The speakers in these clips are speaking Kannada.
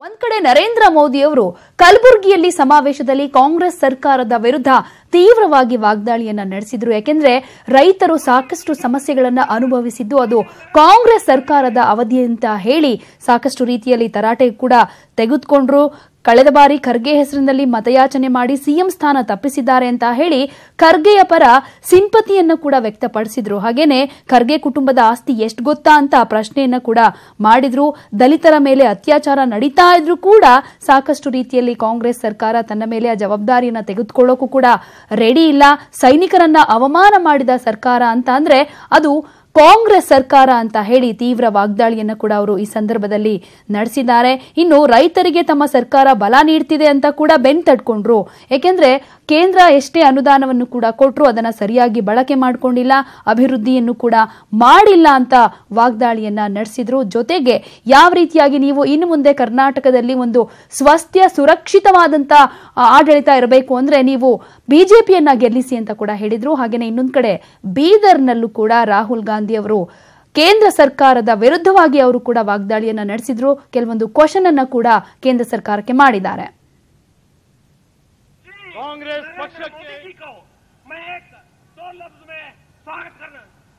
ಒಂದ್ ಕಡೆ ನರೇಂದ್ರ ಮೋದಿ ಅವರು ಕಲಬುರಗಿಯಲ್ಲಿ ಸಮಾವೇಶದಲ್ಲಿ ಕಾಂಗ್ರೆಸ್ ಸರ್ಕಾರದ ವಿರುದ್ಧ ತೀವ್ರವಾಗಿ ವಾಗ್ದಾಳಿಯನ್ನ ನಡೆಸಿದ್ರು ಯಾಕೆಂದ್ರೆ ರೈತರು ಸಾಕಷ್ಟು ಸಮಸ್ಯೆಗಳನ್ನ ಅನುಭವಿಸಿದ್ದು ಅದು ಕಾಂಗ್ರೆಸ್ ಸರ್ಕಾರದ ಅವಧಿ ಅಂತ ಹೇಳಿ ಸಾಕಷ್ಟು ರೀತಿಯಲ್ಲಿ ತರಾಟೆ ಕೂಡ ತೆಗೆದುಕೊಂಡ್ರು ಕಳೆದ ಬಾರಿ ಖರ್ಗೆ ಹೆಸರಿನಲ್ಲಿ ಮತಯಾಚನೆ ಮಾಡಿ ಸಿಎಂ ಸ್ಥಾನ ತಪ್ಪಿಸಿದ್ದಾರೆ ಅಂತ ಹೇಳಿ ಖರ್ಗೆಯ ಪರ ಸಿಂಪತಿಯನ್ನು ಕೂಡ ವ್ಯಕ್ತಪಡಿಸಿದ್ರು ಹಾಗೇನೆ ಖರ್ಗೆ ಕುಟುಂಬದ ಆಸ್ತಿ ಎಷ್ಟು ಗೊತ್ತಾ ಅಂತ ಪ್ರಶ್ನೆಯನ್ನ ಕೂಡ ಮಾಡಿದ್ರು ದಲಿತರ ಮೇಲೆ ಅತ್ಯಾಚಾರ ನಡೀತಾ ಇದ್ರು ಕೂಡ ಸಾಕಷ್ಟು ರೀತಿಯಲ್ಲಿ ಕಾಂಗ್ರೆಸ್ ಸರ್ಕಾರ ತನ್ನ ಮೇಲೆ ಆ ಜವಾಬ್ದಾರಿಯನ್ನ ತೆಗೆದುಕೊಳ್ಳೋಕು ಕೂಡ ರೆಡಿ ಇಲ್ಲ ಸೈನಿಕರನ್ನ ಅವಮಾನ ಮಾಡಿದ ಸರ್ಕಾರ ಅಂತ ಅಂದ್ರೆ ಅದು ಕಾಂಗ್ರೆಸ್ ಸರ್ಕಾರ ಅಂತ ಹೇಳಿ ತೀವ್ರ ವಾಗ್ದಾಳಿಯನ್ನು ಕೂಡ ಅವರು ಈ ಸಂದರ್ಭದಲ್ಲಿ ನಡೆಸಿದ್ದಾರೆ ಇನ್ನು ರೈತರಿಗೆ ತಮ್ಮ ಸರ್ಕಾರ ಬಲ ನೀಡ್ತಿದೆ ಅಂತ ಕೂಡ ಬೆನ್ ತಟ್ಕೊಂಡ್ರು ಯಾಕೆಂದ್ರೆ ಕೇಂದ್ರ ಎಷ್ಟೇ ಅನುದಾನವನ್ನು ಕೂಡ ಕೊಟ್ಟರು ಅದನ್ನ ಸರಿಯಾಗಿ ಬಳಕೆ ಮಾಡಿಕೊಂಡಿಲ್ಲ ಅಭಿವೃದ್ಧಿಯನ್ನು ಕೂಡ ಮಾಡಿಲ್ಲ ಅಂತ ವಾಗ್ದಾಳಿಯನ್ನ ನಡೆಸಿದ್ರು ಜೊತೆಗೆ ಯಾವ ರೀತಿಯಾಗಿ ನೀವು ಇನ್ನು ಮುಂದೆ ಕರ್ನಾಟಕದಲ್ಲಿ ಒಂದು ಸ್ವಸ್ಥ್ಯ ಸುರಕ್ಷಿತವಾದಂತ ಆ, ಆಡಳಿತ ಇರಬೇಕು ಅಂದ್ರೆ ನೀವು ಬಿಜೆಪಿಯನ್ನ ಗೆಲ್ಲಿಸಿ ಅಂತ ಕೂಡ ಹೇಳಿದ್ರು ಹಾಗೇನೆ ಇನ್ನೊಂದ್ ಕಡೆ ಬೀದರ್ನಲ್ಲೂ ಕೂಡ ರಾಹುಲ್ ಗಾಂಧಿ ಅವರು ಕೇಂದ್ರ ಸರ್ಕಾರದ ವಿರುದ್ಧವಾಗಿ ಅವರು ಕೂಡ ವಾಗ್ದಾಳಿಯನ್ನ ನಡೆಸಿದ್ರು ಕೆಲವೊಂದು ಕ್ವಶನ್ ಅನ್ನ ಕೂಡ ಕೇಂದ್ರ ಸರ್ಕಾರಕ್ಕೆ ಮಾಡಿದ್ದಾರೆ कांग्रेस पक्ष नरेंद्र के मोदी जी को मैं एक दो लफ्ज में स्वागत करना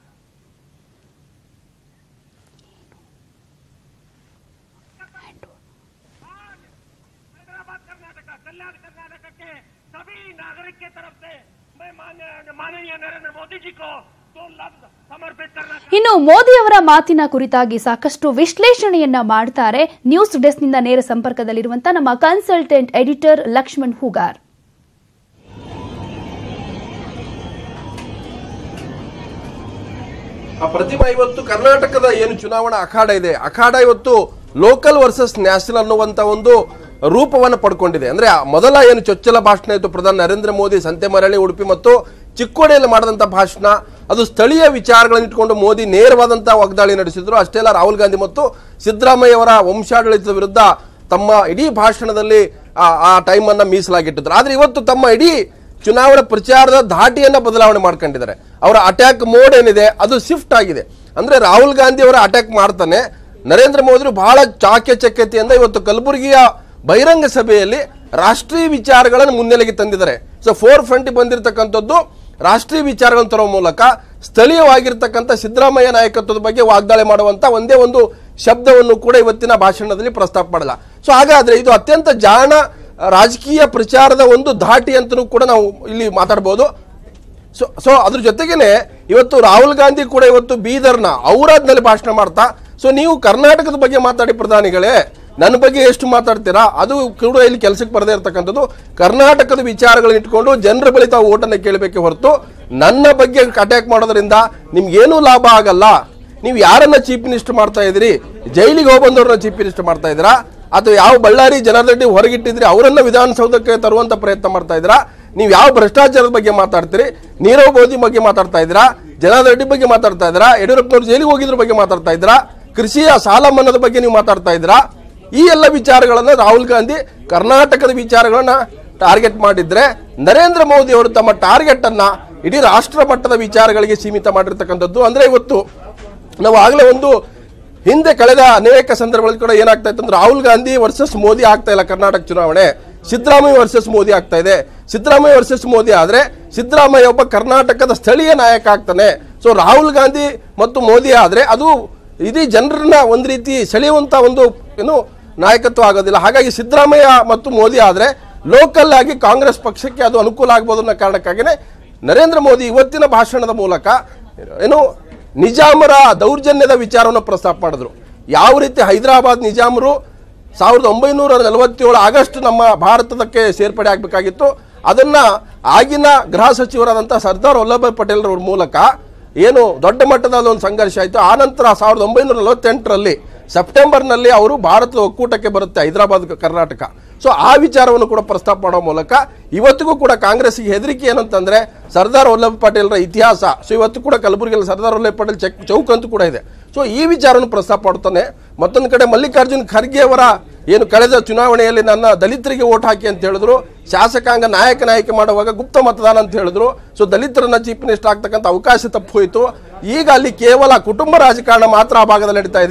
आज हैदराबाद कर्नाटक कल्याण कर्नाटक के सभी नागरिक के तरफ से मैं मान्य माननीय नरेंद्र मोदी जी को दो लफ्ज समर्पित करना चाहता हूं। ಇನ್ನು ಮೋದಿ ಅವರ ಮಾತಿನ ಕುರಿತಾಗಿ ಸಾಕಷ್ಟು ವಿಶ್ಲೇಷಣೆಯನ್ನ ಮಾಡ್ತಾರೆ ನ್ಯೂಸ್ ಡೆಸ್ಕ್ನಿಂದ ನೇರ ಸಂಪರ್ಕದಲ್ಲಿರುವಂತಹ ನಮ್ಮ ಕನ್ಸಲ್ಟೆಂಟ್ ಎಡಿಟರ್ ಲಕ್ಷ್ಮಣ್ ಹೂಗಾರ್ ಆ ಪ್ರತಿಮಾ ಇವತ್ತು ಕರ್ನಾಟಕದ ಏನು ಚುನಾವಣಾ ಅಖಾಡ ಇದೆ ಅಖಾಡ ಇವತ್ತು ಲೋಕಲ್ ವರ್ಸಸ್ ನ್ಯಾಷನಲ್ ಅನ್ನುವಂತ ಒಂದು ರೂಪವನ್ನು ಪಡ್ಕೊಂಡಿದೆ ಅಂದ್ರೆ ಆ ಮೊದಲ ಏನು ಚೊಚ್ಚಲ ಭಾಷಣ ಇತ್ತು ಪ್ರಧಾನಿ ನರೇಂದ್ರ ಮೋದಿ ಸಂತೆ ಮರಳಿ ಉಡುಪಿ ಮತ್ತು ಚಿಕ್ಕೋಡಿಯಲ್ಲಿ ಮಾಡಿದಂತ ಭಾಷಣ ಅದು ಸ್ಥಳೀಯ ವಿಚಾರಗಳನ್ನು ಇಟ್ಕೊಂಡು ಮೋದಿ ನೇರವಾದಂತಹ ವಾಗ್ದಾಳಿ ನಡೆಸಿದ್ರು ಅಷ್ಟೇ ಅಲ್ಲ ರಾಹುಲ್ ಗಾಂಧಿ ಮತ್ತು ಸಿದ್ದರಾಮಯ್ಯ ಅವರ ವಂಶಾಡಳಿತದ ವಿರುದ್ಧ ತಮ್ಮ ಇಡೀ ಭಾಷಣದಲ್ಲಿ ಆ- ಆ ಟೈಮ್ ಅನ್ನ ಮೀಸಲಾಗಿಟ್ಟಿದ್ರು ಆದ್ರೆ ಇವತ್ತು ತಮ್ಮ ಇಡೀ ಚುನಾವಣಾ ಪ್ರಚಾರದ ಧಾಟಿಯನ್ನ ಬದಲಾವಣೆ ಮಾಡ್ಕೊಂಡಿದ್ದಾರೆ ಅವರ ಅಟ್ಯಾಕ್ ಮೋಡ್ ಏನಿದೆ ಅದು ಶಿಫ್ಟ್ ಆಗಿದೆ ಅಂದ್ರೆ ರಾಹುಲ್ ಗಾಂಧಿ ಅವರ ಅಟ್ಯಾಕ್ ಮಾಡ್ತಾನೆ ನರೇಂದ್ರ ಮೋದಿ ಬಹಳ ಚಾಕ್ಯಚಕ್ಯತೆಯಿಂದ ಇವತ್ತು ಕಲಬುರಗಿಯ ಬಹಿರಂಗ ಸಭೆಯಲ್ಲಿ ರಾಷ್ಟ್ರೀಯ ವಿಚಾರಗಳನ್ನು ಮುನ್ನೆಲೆಗೆ ತಂದಿದ್ದಾರೆ ಸೊ ಫೋರ್ ಫ್ರಂಟ್ ಬಂದಿರತಕ್ಕಂಥದ್ದು ರಾಷ್ಟ್ರೀಯ ವಿಚಾರಗಳನ್ನು ತರುವ ಮೂಲಕ ಸ್ಥಳೀಯವಾಗಿರ್ತಕ್ಕಂಥ ಸಿದ್ದರಾಮಯ್ಯ ನಾಯಕತ್ವದ ಬಗ್ಗೆ ವಾಗ್ದಾಳಿ ಮಾಡುವಂತ ಒಂದೇ ಒಂದು ಶಬ್ದವನ್ನು ಕೂಡ ಇವತ್ತಿನ ಭಾಷಣದಲ್ಲಿ ಪ್ರಸ್ತಾಪ ಮಾಡಲ್ಲ ಸೊ ಹಾಗಾದ್ರೆ ಇದು ಅತ್ಯಂತ ಜಾಣ ರಾಜಕೀಯ ಪ್ರಚಾರದ ಒಂದು ಧಾಟಿ ಅಂತಲೂ ಕೂಡ ನಾವು ಇಲ್ಲಿ ಮಾತಾಡ್ಬೋದು ಸೊ ಸೊ ಅದ್ರ ಜೊತೆಗೇನೆ ಇವತ್ತು ರಾಹುಲ್ ಗಾಂಧಿ ಕೂಡ ಇವತ್ತು ಬೀದರ್ನ ಔರಾದ್ನಲ್ಲಿ ಭಾಷಣ ಮಾಡ್ತಾ ಸೊ ನೀವು ಕರ್ನಾಟಕದ ಬಗ್ಗೆ ಮಾತಾಡಿ ಪ್ರಧಾನಿಗಳೇ ನನ್ನ ಬಗ್ಗೆ ಎಷ್ಟು ಮಾತಾಡ್ತೀರಾ ಅದು ಕೂಡ ಇಲ್ಲಿ ಕೆಲಸಕ್ಕೆ ಬರದೇ ಇರತಕ್ಕಂಥದ್ದು ಕರ್ನಾಟಕದ ವಿಚಾರಗಳನ್ನ ಇಟ್ಕೊಂಡು ಜನರ ಬಳಿ ತಾವು ಓಟನ್ನು ಕೇಳಬೇಕೆ ಹೊರತು ನನ್ನ ಬಗ್ಗೆ ಅಟ್ಯಾಕ್ ಮಾಡೋದ್ರಿಂದ ನಿಮ್ಗೇನೂ ಲಾಭ ಆಗಲ್ಲ ನೀವು ಯಾರನ್ನ ಚೀಫ್ ಮಿನಿಸ್ಟರ್ ಮಾಡ್ತಾ ಇದ್ದೀರಿ ಜೈಲಿಗೆ ಹೋಗಿ ಬಂದವ್ರನ್ನ ಚೀಫ್ ಮಿನಿಸ್ಟರ್ ಮಾಡ್ತಾ ಇದ್ದೀರಾ ಅಥವಾ ಯಾವ ಬಳ್ಳಾರಿ ಜನಾರ್ದಡ್ಡಿ ಹೊರಗಿಟ್ಟಿದ್ರಿ ಅವರನ್ನ ವಿಧಾನಸೌಧಕ್ಕೆ ತರುವಂತ ಪ್ರಯತ್ನ ಮಾಡ್ತಾ ಇದ್ದೀರಾ ನೀವು ಯಾವ ಭ್ರಷ್ಟಾಚಾರದ ಬಗ್ಗೆ ಮಾತಾಡ್ತೀರಿ ನೀರವ್ ಮೋದಿ ಬಗ್ಗೆ ಮಾತಾಡ್ತಾ ಇದ್ದೀರಾ ಜನಾರ್ದನ್ ರೆಡ್ಡಿ ಬಗ್ಗೆ ಮಾತಾಡ್ತಾ ಇದ್ದೀರಾ ಯಡಿಯೂರಪ್ಪನವ್ರು ಜೈಲಿಗೆ ಹೋಗಿದ್ರ ಬಗ್ಗೆ ಮಾತಾಡ್ತಾ ಇದ್ದೀರಾ ಕೃಷಿಯ ಸಾಲ ಮನ್ನಾದ ಬಗ್ಗೆ ನೀವು ಮಾತಾಡ್ತಾ ಇದ್ದೀರಾ ಈ ಎಲ್ಲ ವಿಚಾರಗಳನ್ನ ರಾಹುಲ್ ಗಾಂಧಿ ಕರ್ನಾಟಕದ ವಿಚಾರಗಳನ್ನ ಟಾರ್ಗೆಟ್ ಮಾಡಿದ್ರೆ ನರೇಂದ್ರ ಮೋದಿ ಅವರು ತಮ್ಮ ಟಾರ್ಗೆಟ್ ಅನ್ನ ಇಡೀ ರಾಷ್ಟ್ರ ಮಟ್ಟದ ವಿಚಾರಗಳಿಗೆ ಸೀಮಿತ ಮಾಡಿರ್ತಕ್ಕಂಥದ್ದು ಅಂದ್ರೆ ಇವತ್ತು ನಾವು ಆಗಲೇ ಒಂದು ಹಿಂದೆ ಕಳೆದ ಅನೇಕ ಸಂದರ್ಭಗಳಲ್ಲಿ ಕೂಡ ಏನಾಗ್ತಾ ಇತ್ತು ಅಂದ್ರೆ ರಾಹುಲ್ ಗಾಂಧಿ ವರ್ಸಸ್ ಮೋದಿ ಆಗ್ತಾ ಇಲ್ಲ ಕರ್ನಾಟಕ ಚುನಾವಣೆ ಸಿದ್ದರಾಮಯ್ಯ ವರ್ಸಸ್ ಮೋದಿ ಆಗ್ತಾ ಇದೆ ಸಿದ್ದರಾಮಯ್ಯ ವರ್ಸಸ್ ಮೋದಿ ಆದ್ರೆ ಸಿದ್ದರಾಮಯ್ಯ ಒಬ್ಬ ಕರ್ನಾಟಕದ ಸ್ಥಳೀಯ ನಾಯಕ ಆಗ್ತಾನೆ ಸೊ ರಾಹುಲ್ ಗಾಂಧಿ ಮತ್ತು ಮೋದಿ ಆದ್ರೆ ಅದು ಇಡೀ ಜನರನ್ನ ಒಂದು ರೀತಿ ಸೆಳೆಯುವಂತ ಒಂದು ಏನು ನಾಯಕತ್ವ ಆಗೋದಿಲ್ಲ ಹಾಗಾಗಿ ಸಿದ್ದರಾಮಯ್ಯ ಮತ್ತು ಮೋದಿ ಆದ್ರೆ ಲೋಕಲ್ ಆಗಿ ಕಾಂಗ್ರೆಸ್ ಪಕ್ಷಕ್ಕೆ ಅದು ಅನುಕೂಲ ಆಗ್ಬೋದು ಅನ್ನೋ ಕಾರಣಕ್ಕಾಗಿನೇ ನರೇಂದ್ರ ಮೋದಿ ಇವತ್ತಿನ ಭಾಷಣದ ಮೂಲಕ ಏನು ನಿಜಾಮರ ದೌರ್ಜನ್ಯದ ವಿಚಾರವನ್ನು ಪ್ರಸ್ತಾಪ ಮಾಡಿದ್ರು ಯಾವ ರೀತಿ ಹೈದರಾಬಾದ್ ನಿಜಾಮರು ಸಾವಿರದ ಒಂಬೈನೂರ ನಲವತ್ತೇಳು ಆಗಸ್ಟ್ ನಮ್ಮ ಭಾರತದಕ್ಕೆ ಸೇರ್ಪಡೆ ಆಗಬೇಕಾಗಿತ್ತು ಅದನ್ನ ಆಗಿನ ಗೃಹ ಸಚಿವರಾದಂಥ ಸರ್ದಾರ್ ವಲ್ಲಭಾಯ್ ಪಟೇಲ್ ಅವ್ರ ಮೂಲಕ ಏನು ದೊಡ್ಡ ಮಟ್ಟದ ಒಂದು ಸಂಘರ್ಷ ಆಯಿತು ಆ ನಂತರ ಸಾವಿರದ ಒಂಬೈನೂರ ನಲವತ್ತೆಂಟರಲ್ಲಿ ಸೆಪ್ಟೆಂಬರ್ನಲ್ಲಿ ಅವರು ಭಾರತದ ಒಕ್ಕೂಟಕ್ಕೆ ಬರುತ್ತೆ ಹೈದರಾಬಾದ್ ಕರ್ನಾಟಕ ಸೊ ಆ ವಿಚಾರವನ್ನು ಕೂಡ ಪ್ರಸ್ತಾಪ ಮಾಡೋ ಮೂಲಕ ಇವತ್ತಿಗೂ ಕೂಡ ಕಾಂಗ್ರೆಸ್ಗೆ ಹೆದರಿಕೆ ಏನಂತಂದ್ರೆ ಸರ್ದಾರ್ ವಲ್ಲಭ್ ಪಟೇಲ್ರ ಇತಿಹಾಸ ಸೊ ಇವತ್ತು ಕೂಡ ಕಲಬುರಗಿಯಲ್ಲಿ ಸರ್ದಾರ್ ವಲ್ಲಭ್ ಪಟೇಲ್ ಚೆಕ್ ಚೌಕ್ ಅಂತೂ ಕೂಡ ಇದೆ ಸೊ ಈ ವಿಚಾರವನ್ನು ಪ್ರಸ್ತಾಪ ಮಾಡುತ್ತಾನೆ ಮತ್ತೊಂದು ಕಡೆ ಮಲ್ಲಿಕಾರ್ಜುನ್ ಖರ್ಗೆ ಅವರ ಏನು ಕಳೆದ ಚುನಾವಣೆಯಲ್ಲಿ ನನ್ನ ದಲಿತರಿಗೆ ಓಟ್ ಹಾಕಿ ಅಂತ ಹೇಳಿದ್ರು ಶಾಸಕಾಂಗ ನಾಯಕ ನಾಯಕಿ ಮಾಡುವಾಗ ಗುಪ್ತ ಮತದಾನ ಅಂತ ಹೇಳಿದ್ರು ಸೊ ದಲಿತರನ್ನ ಚೀಫ್ ಮಿನಿಸ್ಟರ್ ಆಗ್ತಕ್ಕಂಥ ಅವಕಾಶ ತಪ್ಪು ಹೋಯಿತು ಈಗ ಅಲ್ಲಿ ಕೇವಲ ಕುಟುಂಬ ರಾಜಕಾರಣ ಮಾತ್ರ ಆ ಭಾಗದಲ್ಲಿ ನಡೀತಾ ಇದೆ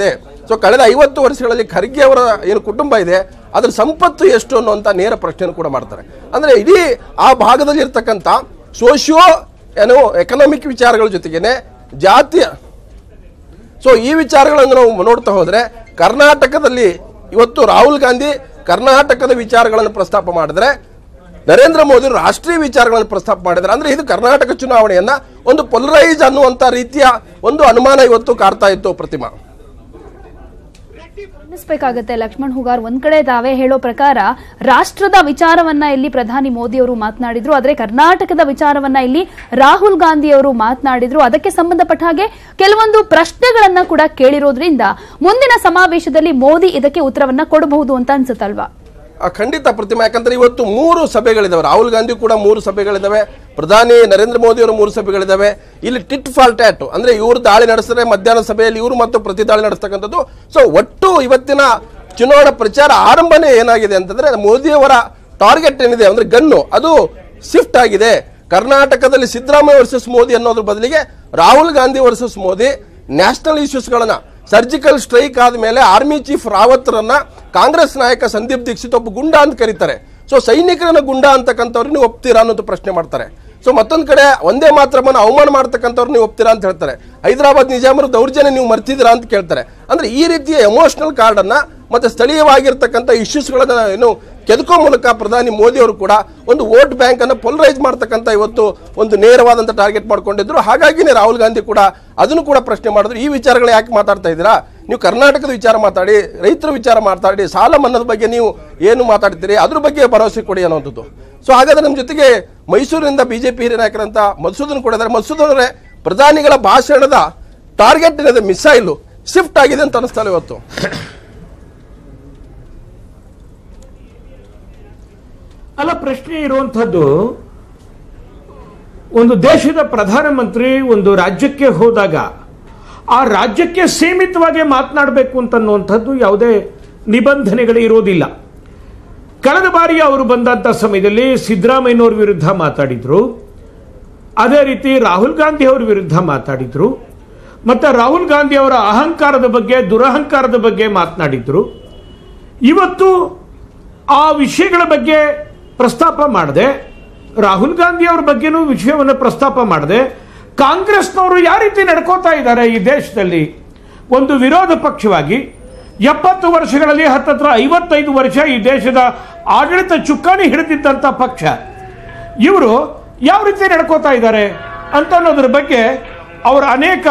ಸೊ ಕಳೆದ ಐವತ್ತು ವರ್ಷಗಳಲ್ಲಿ ಖರ್ಗೆ ಅವರ ಏನು ಕುಟುಂಬ ಇದೆ ಅದ್ರ ಸಂಪತ್ತು ಎಷ್ಟು ಅನ್ನುವಂಥ ನೇರ ಪ್ರಶ್ನೆಯನ್ನು ಕೂಡ ಮಾಡ್ತಾರೆ ಅಂದ್ರೆ ಇಡೀ ಆ ಭಾಗದಲ್ಲಿ ಇರ್ತಕ್ಕಂಥ ಸೋಷಿಯೋ ಏನು ಎಕನಾಮಿಕ್ ವಿಚಾರಗಳ ಜೊತೆಗೇನೆ ಜಾತಿಯ ಸೊ ಈ ವಿಚಾರಗಳನ್ನು ನಾವು ನೋಡ್ತಾ ಹೋದ್ರೆ ಕರ್ನಾಟಕದಲ್ಲಿ ಇವತ್ತು ರಾಹುಲ್ ಗಾಂಧಿ ಕರ್ನಾಟಕದ ವಿಚಾರಗಳನ್ನು ಪ್ರಸ್ತಾಪ ಮಾಡಿದ್ರೆ ನರೇಂದ್ರ ಮೋದಿ ರಾಷ್ಟ್ರೀಯ ವಿಚಾರಗಳನ್ನು ಪ್ರಸ್ತಾಪ ಮಾಡಿದ್ರೆ ಅಂದ್ರೆ ಇದು ಕರ್ನಾಟಕ ಚುನಾವಣೆಯನ್ನ ಒಂದು ಪೊಲರೈಸ್ ಅನ್ನುವಂತ ರೀತಿಯ ಒಂದು ಅನುಮಾನ ಇವತ್ತು ಕಾಡ್ತಾ ಇತ್ತು ಪ್ರತಿಮಾ ಗಮನಿಸಬೇಕಾಗತ್ತೆ ಲಕ್ಷ್ಮಣ್ ಹುಗಾರ್ ಒಂದ್ ಕಡೆ ತಾವೇ ಹೇಳೋ ಪ್ರಕಾರ ರಾಷ್ಟ್ರದ ವಿಚಾರವನ್ನ ಇಲ್ಲಿ ಪ್ರಧಾನಿ ಮೋದಿ ಅವರು ಮಾತನಾಡಿದ್ರು ಆದ್ರೆ ಕರ್ನಾಟಕದ ವಿಚಾರವನ್ನ ಇಲ್ಲಿ ರಾಹುಲ್ ಗಾಂಧಿ ಅವರು ಮಾತನಾಡಿದ್ರು ಅದಕ್ಕೆ ಸಂಬಂಧಪಟ್ಟ ಹಾಗೆ ಕೆಲವೊಂದು ಪ್ರಶ್ನೆಗಳನ್ನ ಕೂಡ ಕೇಳಿರೋದ್ರಿಂದ ಮುಂದಿನ ಸಮಾವೇಶದಲ್ಲಿ ಮೋದಿ ಇದಕ್ಕೆ ಉತ್ತರವನ್ನ ಕೊಡಬಹುದು ಅಂತ ಅನ್ಸುತ್ತಲ್ವಾ ಆ, ಖಂಡಿತ ಪ್ರತಿಮಾ ಯಾಕಂದ್ರೆ ಇವತ್ತು ಮೂರು ಸಭೆಗಳಿದಾವೆ ರಾಹುಲ್ ಗಾಂಧಿ ಕೂಡ ಮೂರು ಸಭೆಗಳಿದಾವೆ ಪ್ರಧಾನಿ ನರೇಂದ್ರ ಮೋದಿ ಅವರ ಮೂರು ಸಭೆಗಳಿದಾವೆ ಇಲ್ಲಿ ಟಿಟ್ ಫಾರ್ ಟ್ಯಾಟ್ ಅಂದ್ರೆ ಇವರು ದಾಳಿ ನಡೆಸಿದ್ರೆ ಮಧ್ಯಾಹ್ನ ಸಭೆಯಲ್ಲಿ ಇವರು ಮತ್ತು ಪ್ರತಿ ದಾಳಿ ನಡೆಸ್ತಕ್ಕಂಥದ್ದು ಸೊ ಒಟ್ಟು ಇವತ್ತಿನ ಚುನಾವಣಾ ಪ್ರಚಾರ ಆರಂಭನೇ ಏನಾಗಿದೆ ಅಂತಂದ್ರೆ ಮೋದಿಯವರ ಟಾರ್ಗೆಟ್ ಏನಿದೆ ಅಂದ್ರೆ ಗನ್ನು ಅದು ಶಿಫ್ಟ್ ಆಗಿದೆ ಕರ್ನಾಟಕದಲ್ಲಿ ಸಿದ್ದರಾಮಯ್ಯ ವರ್ಸಸ್ ಮೋದಿ ಅನ್ನೋದ್ರ ಬದಲಿಗೆ ರಾಹುಲ್ ಗಾಂಧಿ ವರ್ಸಸ್ ಮೋದಿ ನ್ಯಾಷನಲ್ ಇಶ್ಯೂಸ್ಗಳನ್ನ ಸರ್ಜಿಕಲ್ ಸ್ಟ್ರೈಕ್ ಆದ್ಮೇಲೆ ಆರ್ಮಿ ಚೀಫ್ ರಾವತ್ರನ್ನ ಕಾಂಗ್ರೆಸ್ ನಾಯಕ ಸಂದೀಪ್ ದೀಕ್ಷಿತ್ ಒಬ್ಬ ಗುಂಡ ಅಂತ ಕರೀತಾರೆ ಸೊ ಸೈನಿಕರನ್ನ ಗುಂಡ ಅಂತಕ್ಕಂಥವ್ರು ನೀವು ಒಪ್ತೀರಾ ಅನ್ನೋದು ಪ್ರಶ್ನೆ ಮಾಡ್ತಾರೆ ಸೊ ಮತ್ತೊಂದ್ ಕಡೆ ಒಂದೇ ಮಾತ್ರಮ್ಮನ ಅವಮಾನ ಮಾಡ್ತಕ್ಕಂಥವ್ರು ನೀವು ಒಪ್ತೀರಾ ಅಂತ ಹೇಳ್ತಾರೆ ಹೈದರಾಬಾದ್ ನಿಜಾಮರ ದೌರ್ಜನ್ಯ ನೀವು ಮರ್ತಿದ್ದೀರಾ ಅಂತ ಕೇಳ್ತಾರೆ ಅಂದ್ರೆ ಈ ರೀತಿಯ ಎಮೋಷನಲ್ ಕಾರ್ಡ್ ಅನ್ನ ಮತ್ತೆ ಸ್ಥಳೀಯವಾಗಿರ್ತಕ್ಕಂಥ ಇಶ್ಯೂಸ್ಗಳನ್ನ ಏನು ಕೆದಕೋ ಮೂಲಕ ಪ್ರಧಾನಿ ಮೋದಿ ಅವರು ಕೂಡ ಒಂದು ವೋಟ್ ಬ್ಯಾಂಕ್ ಅನ್ನು ಪೊಲರೈಸ್ ಮಾಡ್ತಕ್ಕಂಥ ಇವತ್ತು ಒಂದು ನೇರವಾದಂಥ ಟಾರ್ಗೆಟ್ ಮಾಡ್ಕೊಂಡಿದ್ರು ಹಾಗಾಗಿನೇ ರಾಹುಲ್ ಗಾಂಧಿ ಕೂಡ ಅದನ್ನು ಕೂಡ ಪ್ರಶ್ನೆ ಮಾಡಿದ್ರು ಈ ವಿಚಾರಗಳು ಯಾಕೆ ಮಾತಾಡ್ತಾ ಇದ್ದೀರಾ ನೀವು ಕರ್ನಾಟಕದ ವಿಚಾರ ಮಾತಾಡಿ ರೈತರ ವಿಚಾರ ಮಾತಾಡಿ ಸಾಲ ಮನ್ನಾದ ಬಗ್ಗೆ ನೀವು ಏನು ಮಾತಾಡ್ತೀರಿ ಅದ್ರ ಬಗ್ಗೆ ಭರವಸೆ ಕೊಡಿ ಅನ್ನೋಂಥದ್ದು ಸೊ ಹಾಗಾದ್ರೆ ನಮ್ಮ ಜೊತೆಗೆ ಮೈಸೂರಿನಿಂದ ಬಿಜೆಪಿ ಹಿರಿಯ ನಾಯಕರಂತ ಮಧುಸೂದನ್ ಕೂಡ ಇದ್ದಾರೆ ಮಧುಸೂದನ್ ಅವರೇ ಪ್ರಧಾನಿಗಳ ಭಾಷಣದ ಟಾರ್ಗೆಟ್ ಏನಿದೆ ಮಿಸೈಲು ಶಿಫ್ಟ್ ಆಗಿದೆ ಅಂತ ಅನಿಸ್ತಲ್ಲ ಇವತ್ತು ಅಲ್ಲ ಪ್ರಶ್ನೆ ಇರುವಂಥದ್ದು ಒಂದು ದೇಶದ ಪ್ರಧಾನಮಂತ್ರಿ ಒಂದು ರಾಜ್ಯಕ್ಕೆ ಹೋದಾಗ ಆ ರಾಜ್ಯಕ್ಕೆ ಸೀಮಿತವಾಗಿ ಮಾತನಾಡಬೇಕು ಅಂತನ್ನುವಂಥದ್ದು ಯಾವುದೇ ನಿಬಂಧನೆಗಳು ಇರೋದಿಲ್ಲ ಕಳೆದ ಬಾರಿ ಅವರು ಬಂದಂಥ ಸಮಯದಲ್ಲಿ ಸಿದ್ದರಾಮಯ್ಯನವ್ರ ವಿರುದ್ಧ ಮಾತಾಡಿದ್ರು ಅದೇ ರೀತಿ ರಾಹುಲ್ ಗಾಂಧಿ ಅವರ ವಿರುದ್ಧ ಮಾತಾಡಿದ್ರು ಮತ್ತೆ ರಾಹುಲ್ ಗಾಂಧಿ ಅವರ ಅಹಂಕಾರದ ಬಗ್ಗೆ ದುರಹಂಕಾರದ ಬಗ್ಗೆ ಮಾತನಾಡಿದ್ರು ಇವತ್ತು ಆ ವಿಷಯಗಳ ಬಗ್ಗೆ ಪ್ರಸ್ತಾಪ ಮಾಡದೆ ರಾಹುಲ್ ಗಾಂಧಿ ಅವ್ರ ಬಗ್ಗೆನೂ ವಿಷಯವನ್ನು ಪ್ರಸ್ತಾಪ ಮಾಡದೆ ಕಾಂಗ್ರೆಸ್ನವರು ಯಾವ ರೀತಿ ನಡ್ಕೋತಾ ಇದ್ದಾರೆ ಈ ದೇಶದಲ್ಲಿ ಒಂದು ವಿರೋಧ ಪಕ್ಷವಾಗಿ ಎಪ್ಪತ್ತು ವರ್ಷಗಳಲ್ಲಿ ಹತ್ತತ್ರ ಐವತ್ತೈದು ವರ್ಷ ಈ ದೇಶದ ಆಡಳಿತ ಚುಕ್ಕಾಣಿ ಹಿಡಿದಿದ್ದಂಥ ಪಕ್ಷ ಇವರು ಯಾವ ರೀತಿ ನಡ್ಕೋತಾ ಇದ್ದಾರೆ ಅಂತ ಅನ್ನೋದ್ರ ಬಗ್ಗೆ ಅವರ ಅನೇಕ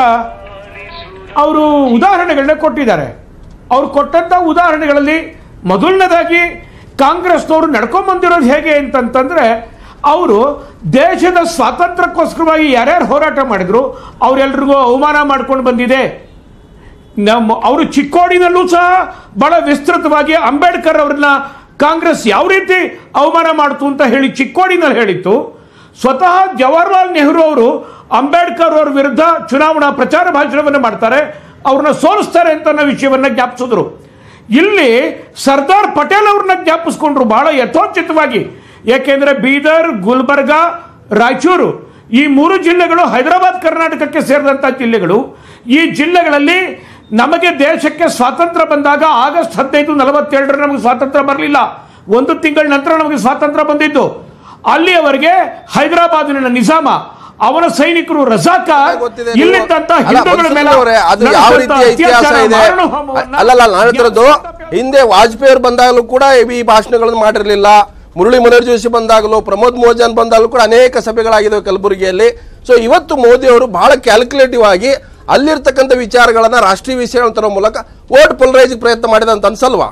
ಅವರು ಉದಾಹರಣೆಗಳನ್ನ ಕೊಟ್ಟಿದ್ದಾರೆ ಅವ್ರು ಕೊಟ್ಟಂತ ಉದಾಹರಣೆಗಳಲ್ಲಿ ಮೊದಲನೇದಾಗಿ ಕಾಂಗ್ರೆಸ್ನವರು ನಡ್ಕೊಂಬಂದಿರೋದು ಹೇಗೆ ಅಂತಂತಂದ್ರೆ ಅವರು ದೇಶದ ಸ್ವಾತಂತ್ರ್ಯಕ್ಕೋಸ್ಕರವಾಗಿ ಯಾರ್ಯಾರು ಹೋರಾಟ ಮಾಡಿದ್ರು ಅವರೆಲ್ರಿಗೂ ಅವಮಾನ ಮಾಡ್ಕೊಂಡು ಬಂದಿದೆ ನಮ್ಮ ಅವರು ಚಿಕ್ಕೋಡಿನಲ್ಲೂ ಸಹ ಬಹಳ ವಿಸ್ತೃತವಾಗಿ ಅಂಬೇಡ್ಕರ್ ಅವ್ರನ್ನ ಕಾಂಗ್ರೆಸ್ ಯಾವ ರೀತಿ ಅವಮಾನ ಮಾಡ್ತು ಅಂತ ಹೇಳಿ ಚಿಕ್ಕೋಡಿನಲ್ಲಿ ಹೇಳಿತ್ತು ಸ್ವತಃ ಜವಾಹರ್ಲಾಲ್ ನೆಹರು ಅವರು ಅಂಬೇಡ್ಕರ್ ಅವ್ರ ವಿರುದ್ಧ ಚುನಾವಣಾ ಪ್ರಚಾರ ಭಾಷಣವನ್ನು ಮಾಡ್ತಾರೆ ಅವ್ರನ್ನ ಸೋಲಿಸ್ತಾರೆ ಅಂತ ಅನ್ನೋ ವಿಷಯವನ್ನ ಜ್ಞಾಪಿಸಿದ್ರು ಇಲ್ಲಿ ಸರ್ದಾರ್ ಪಟೇಲ್ ಅವ್ರನ್ನ ಜ್ಞಾಪಿಸ್ಕೊಂಡ್ರು ಬಹಳ ಯಥೋಚಿತವಾಗಿ ಯಾಕೆಂದ್ರೆ ಬೀದರ್ ಗುಲ್ಬರ್ಗಾ ರಾಯಚೂರು ಈ ಮೂರು ಜಿಲ್ಲೆಗಳು ಹೈದರಾಬಾದ್ ಕರ್ನಾಟಕಕ್ಕೆ ಸೇರಿದಂಥ ಜಿಲ್ಲೆಗಳು ಈ ಜಿಲ್ಲೆಗಳಲ್ಲಿ ನಮಗೆ ದೇಶಕ್ಕೆ ಸ್ವಾತಂತ್ರ್ಯ ಬಂದಾಗ ಆಗಸ್ಟ್ ಹದಿನೈದು ನಲವತ್ತೆರಡರ ನಮಗೆ ಸ್ವಾತಂತ್ರ್ಯ ಬರಲಿಲ್ಲ ಒಂದು ತಿಂಗಳ ನಂತರ ನಮಗೆ ಸ್ವಾತಂತ್ರ್ಯ ಬಂದಿದ್ದು ಅಲ್ಲಿಯವರೆಗೆ ಹೈದರಾಬಾದಿನ ನಿಜಾಮ ಅವನ ಸೈನಿಕರು ರಜಾಕ ಗೊತ್ತಿದೆ ನೀವು- ಇಲ್ಲಿದ್ದಂತ ಅಲ್ಲ, ಹಿಂದೂಗಳ ಮೇಲೆ ಮಧುಸೂದನ್ ಅವರೇ, ಅದು ಯಾವ ನಡೆದಂತ ರೀತಿಯ ಇತಿಹಾಸ ಅತ್ಯಾಚಾರ, ಇದೆ ಮಾರಣ ಹೋಮವನ್ನ ಅಲ್ಲಲ್ಲ ನಾನು ಹೇಳ್ತಿರೋದು ಹಿಂದೆ ವಾಜಪೇಯಿ ಅವರು ಬಂದಾಗಲೂ ಕೂಡ ಈ ಭಾಷಣಗಳನ್ನು ಮಾಡಿರಲಿಲ್ಲ ಮುರಳಿ ಮನೋಹರ್ ಜೋಶಿ ಬಂದಾಗಲೂ ಪ್ರಮೋದ್ ಮೋಜನ್ ಬಂದಾಗಲೂ ಕೂಡ ಅನೇಕ ಸಭೆಗಳಾಗಿದ್ದಾವೆ ಕಲಬುರಗಿಯಲ್ಲಿ ಸೊ ಇವತ್ತು ಮೋದಿ ಅವರು ಬಹಳ ಕ್ಯಾಲ್ಕುಲೇಟಿವ್ ಆಗಿ ಅಲ್ಲಿರ್ತಕ್ಕಂಥ ವಿಚಾರಗಳನ್ನ ರಾಷ್ಟ್ರೀಯ ವಿಷಯಗಳನ್ನ ತರೋ ಮೂಲಕ ವೋಟ್ ಪೊಲರೈಸ್ ಪ್ರಯತ್ನ ಮಾಡಿದ ಅಂತ ಅನ್ಸಲ್ವಾ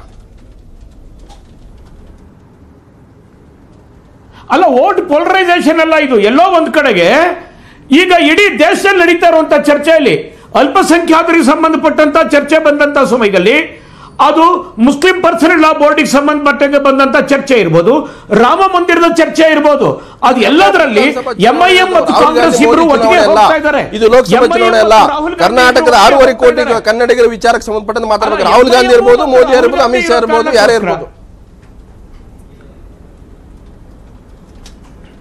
ಅಲ್ಲ ವೋಟ್ ಪೋಲರೈಸೇಷನ್ ಅಲ್ಲ ಇದು ಎಲ್ಲೋ ಒಂದ್ ಕಡೆಗೆ ಈಗ ಇಡೀ ದೇಶದಲ್ಲಿ ನಡೀತಾ ಇರುವಂತ ಚರ್ಚೆಯಲ್ಲಿ ಅಲ್ಪಸಂಖ್ಯಾತರಿಗೆ ಸಂಬಂಧಪಟ್ಟಂತ ಚರ್ಚೆ ಬಂದಂತ ಸಮಯದಲ್ಲಿ ಅದು ಮುಸ್ಲಿಂ ಪರ್ಸನಲ್ ಲಾ ಬೋರ್ಡಿಗೆ ಸಂಬಂಧಪಟ್ಟಂಗೆ ಬಂದಂತ ಚರ್ಚೆ ಇರ್ಬೋದು ರಾಮ ಮಂದಿರದ ಚರ್ಚೆ ಇರ್ಬೋದು ಅದು ಎಲ್ಲದರಲ್ಲಿ ಲೋಕಸಭಾ ಎಂಐಎಂ ಮತ್ತು ರಾಹುಲ್ ಕಾಂಗ್ರೆಸ್ ಗಾಂಧಿ ಇಬ್ರು ಮೋದಿ ಒಟ್ಟಿಗೆ ಚುನಾವಣೆ ಅಲ್ಲ. ಹೋಗ್ತಾ ಇದ್ದಾರೆ ಇದು ಲೋಕಸಭಾ MIM ಚುನಾವಣೆ ಮತ್ತು ಅಲ್ಲ ರಾಹುಲ್ ಗಾಂಧಿ ಕರ್ನಾಟಕದ ಇಬ್ರು ಆರೂವರೆ ಒಟ್ಟಿಗೆ ಕೋಟಿ ಹೋಗ್ತಾ ಇದ್ದಾರೆ. ಕನ್ನಡಿಗರ ವಿಚಾರಕ್ಕೆ ಸಂಬಂಧಪಟ್ಟಂತೆ ಮಾತಾಡಬೇಕು ಅಲ್ಲ, ರಾಹುಲ್ ಗಾಂಧಿ MIM ಇರ್ಬೋದು ಮತ್ತು ಮೋದಿ ರಾಹುಲ್ ಇರ್ಬೋದು ಅಮಿತ್ ಶಾ ಗಾಂಧಿ ಇರ್ಬೋದು ಇರೋ ಯಾರೇ ಕಾರಣಕ್ಕೋಸ್ಕರ. ಇರ್ಬೋದು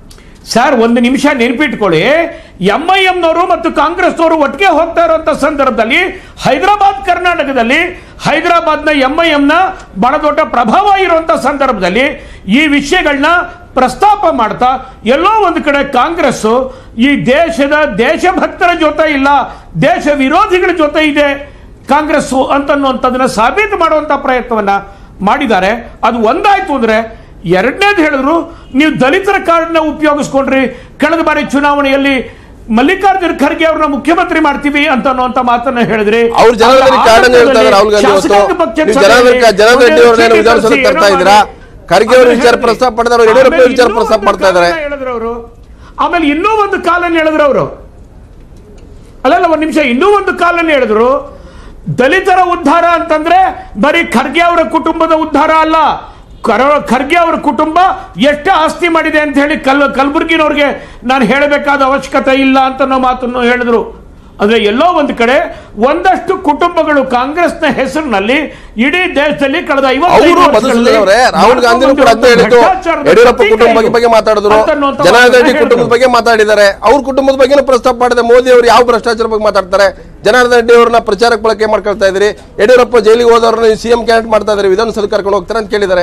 ಸರ್ ಒಂದು ನಿಮಿಷ ನೆನಪಿಟ್ಕೊಳ್ಳಿ ಎಂ ಐ ಎಂನವರು ಮತ್ತು ಕಾಂಗ್ರೆಸ್ನವರು ಒಟ್ಟಿಗೆ ಹೋಗ್ತಾ ಇರುವಂತ ಸಂದರ್ಭದಲ್ಲಿ ಹೈದರಾಬಾದ್ ಕರ್ನಾಟಕದಲ್ಲಿ ಹೈದರಾಬಾದ್ನ ಎಂ ಐ ಎಂನ ಬಹಳ ದೊಡ್ಡ ಪ್ರಭಾವ ಇರುವಂತ ಸಂದರ್ಭದಲ್ಲಿ ಈ ವಿಷಯಗಳನ್ನ ಪ್ರಸ್ತಾಪ ಮಾಡ್ತಾ ಎಲ್ಲೋ ಒಂದು ಕಡೆ ಕಾಂಗ್ರೆಸ್ ಈ ದೇಶದ ದೇಶಭಕ್ತರ ಜೊತೆ ಇಲ್ಲ ದೇಶ ವಿರೋಧಿಗಳ ಜೊತೆ ಇದೆ ಕಾಂಗ್ರೆಸ್ ಅಂತನ್ನುವಂಥದ್ದನ್ನ ಸಾಬೀತು ಮಾಡುವಂತ ಪ್ರಯತ್ನವನ್ನ ಮಾಡಿದ್ದಾರೆ ಅದು ಒಂದಾಯ್ತು ಅಂದ್ರೆ ಎರಡನೇದು ಹೇಳಿದ್ರು ನೀವು ದಲಿತರ ಕಾರ್ಡ್ನ ಉಪಯೋಗಿಸ್ಕೊಂಡ್ರಿ ಕಳೆದ ಬಾರಿ ಚುನಾವಣೆಯಲ್ಲಿ ಮಲ್ಲಿಕಾರ್ಜುನ ಖರ್ಗೆ ಅವ್ರನ್ನ ಮುಖ್ಯಮಂತ್ರಿ ಮಾಡ್ತೀವಿ ಅಂತ ಅನ್ನುವಂತ ಮಾತನ್ನ ಹೇಳಿದ್ರಿ ಅವ್ರು ಜನಾರ್ದನ್ ಆಗ ಕಾರ್ಡ್ ಅನ್ನು ಹೇಳ್ತಾ ಇದ್ದಾರೆ ರಾಹುಲ್ ಗಾಂಧಿ ಇವತ್ತು ಶಾಸಕಾಂಗ ಪಕ್ಷದ ನೀವು ಸಭೆಯಲ್ಲಿ ಜನಾರ್ದನ್ ಜನಾರ್ದನ್ ರೆಡ್ಡಿ ಅವ್ರನ್ನ ಒಂದು ವಿಧಾನಸೌಧಕ್ಕೆ ಚೀಟಿ ತರ್ತಾ ಏನೋ ಇದ್ದೀರಾ ಮಾಡಿ. ಖರ್ಗೆ ಅವರು ವಿಚಾರ ಆಮೇಲೆ ಪ್ರಸ್ತಾಪ ಮಾಡಿದ್ರು ಯಡಿಯೂರಪ್ಪ ಆಮೇಲೆ ವಿಚಾರ ಇನ್ನೂ ಪ್ರಸ್ತಾಪ ಒಂದು ಮಾಡ್ತಾ ಇದ್ದಾರೆ ಕಾರಣ ಹೇಳಿದ್ರು ಅವರು ಆಮೇಲೆ ಇನ್ನೂ ಒಂದು ಕಾಲನ್ನು ಹೇಳಿದ್ರು ಅವರು ಅಲ್ಲಲ್ಲ ಒಂದು ನಿಮಿಷ ಇನ್ನೂ ಒಂದು ಕಾಲನ್ನು ಹೇಳಿದ್ರು ದಲಿತರ ಉದ್ಧಾರ ಅಂತಂದ್ರೆ ಬರೀ ಖರ್ಗೆ ಅವರ ಕುಟುಂಬದ ಉದ್ಧಾರ ಅಲ್ಲ ಕರ- ಖರ್ಗೆ ಅವರ ಕುಟುಂಬ ಎಷ್ಟು ಆಸ್ತಿ ಮಾಡಿದೆ ಅಂತ ಹೇಳಿ ಕಲ್ ಕಲಬುರ್ಗಿನವ್ರಿಗೆ ನಾನು ಹೇಳಬೇಕಾದ ಅವಶ್ಯಕತೆ ಇಲ್ಲ ಅಂತ ಅನ್ನೋ ಮಾತನ್ನು ಹೇಳಿದ್ರು ಅಂದ್ರೆ ಎಲ್ಲೋ ಒಂದು ಕಡೆ ಒಂದಷ್ಟು ಕುಟುಂಬಗಳು ಕಾಂಗ್ರೆಸ್ನ ಹೆಸರಿನಲ್ಲಿ ಇಡೀ ದೇಶದಲ್ಲಿ ಕಳೆದ ಐವತ್ತೈದು ಅವರು ಮಧುಸೂದನ್ ಅವರೇ ರಾಹುಲ್ ಗಾಂಧಿನೂ ಕೂಡ ಅದೇ ಹೇಳಿದ್ದು ಯಡಿಯೂರಪ್ಪ ಕುಟುಂಬ ಬಗ್ಗೆ ಬಗ್ಗೆ ಮಾತಾಡಿದ್ರು ಜನಾರ್ದನ್ ರೆಡ್ಡಿ ಕುಟುಂಬದ ಬಗ್ಗೆ ಮಾತಾಡಿದ್ದಾರೆ ಅವ್ರ ಕುಟುಂಬದ ಬಗ್ಗೆನೂ ಪ್ರಸ್ತಾಪ ಮಾಡಿದೆ ಮೋದಿ ಅವರು ಯಾವ ಭ್ರಷ್ಟಾಚಾರ ಬಗ್ಗೆ ಮಾತಾಡ್ತಾರೆ ಜನಾರ್ದನ್ ರೆಡ್ಡಿ ಅವ್ರನ್ನ ಪ್ರಚಾರಕ್ಕೆ ಬಳಕೆ ಮಾಡ್ಕೊಳ್ತಾ ಇದ್ರಿ ಯಡಿಯೂರಪ್ಪ ಜೈಲಿಗೆ ಹೋದವ್ರನ್ನ ಸಿಎಂ ಕ್ಯಾಂಡಿಡೇಟ್ ಮಾಡ್ತಾ ಇದ್ದಾರೆ ವಿಧಾನಸೌಧ ಕರ್ಕೊಂಡು ಹೋಗ್ತಾರೆ ಅಂತ ಕೇಳಿದ್ದಾರೆ